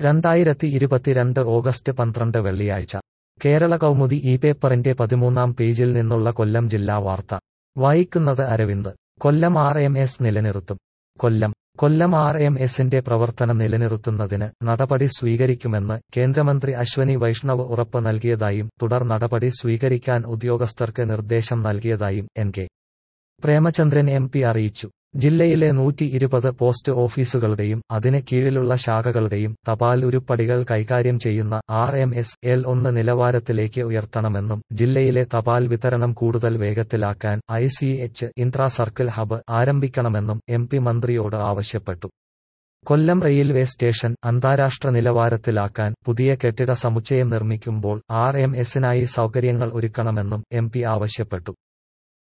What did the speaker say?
രണ്ടായിരത്തി ഇരുപത്തിരണ്ട് ഓഗസ്റ്റ് പന്ത്രണ്ട് വെള്ളിയാഴ്ച കേരള കൗമുദി ഈ പേപ്പറിന്റെ പതിമൂന്നാം പേജിൽ നിന്നുള്ള കൊല്ലം ജില്ലാ വാർത്ത വായിക്കുന്നത് Aravind Kollam R M S നിലനിർത്തും കൊല്ലം കൊല്ലം ആർ എം എസിന്റെ പ്രവർത്തനം നിലനിർത്തുന്നതിന് നടപടി സ്വീകരിക്കുമെന്ന് കേന്ദ്രമന്ത്രി അശ്വനി വൈഷ്ണവ് ഉറപ്പ് നൽകിയതായും തുടർ നടപടി സ്വീകരിക്കാൻ ഉദ്യോഗസ്ഥർക്ക് നിർദ്ദേശം നൽകിയതായും N K Premachandran M P അറിയിച്ചു ജില്ലയിലെ നൂറ്റി ഇരുപത് പോസ്റ്റ് ഓഫീസുകളുടെയും അതിന് കീഴിലുള്ള ശാഖകളുടെയും തപാൽ ഉരുപ്പടികൾ കൈകാര്യം ചെയ്യുന്ന ആർ എം എസ് എൽ ഒന്ന് നിലവാരത്തിലേക്ക് ഉയർത്തണമെന്നും ജില്ലയിലെ തപാൽ വിതരണം കൂടുതൽ വേഗത്തിലാക്കാൻ I C H intra circle hub ആരംഭിക്കണമെന്നും എം പി മന്ത്രിയോട് ആവശ്യപ്പെട്ടു കൊല്ലം റെയിൽവേ സ്റ്റേഷൻ അന്താരാഷ്ട്ര നിലവാരത്തിലാക്കാൻ പുതിയ കെട്ടിട സമുച്ചയം നിർമ്മിക്കുമ്പോൾ ആർ എം എസിനായി സൗകര്യങ്ങൾ ഒരുക്കണമെന്നും എം പി ആവശ്യപ്പെട്ടു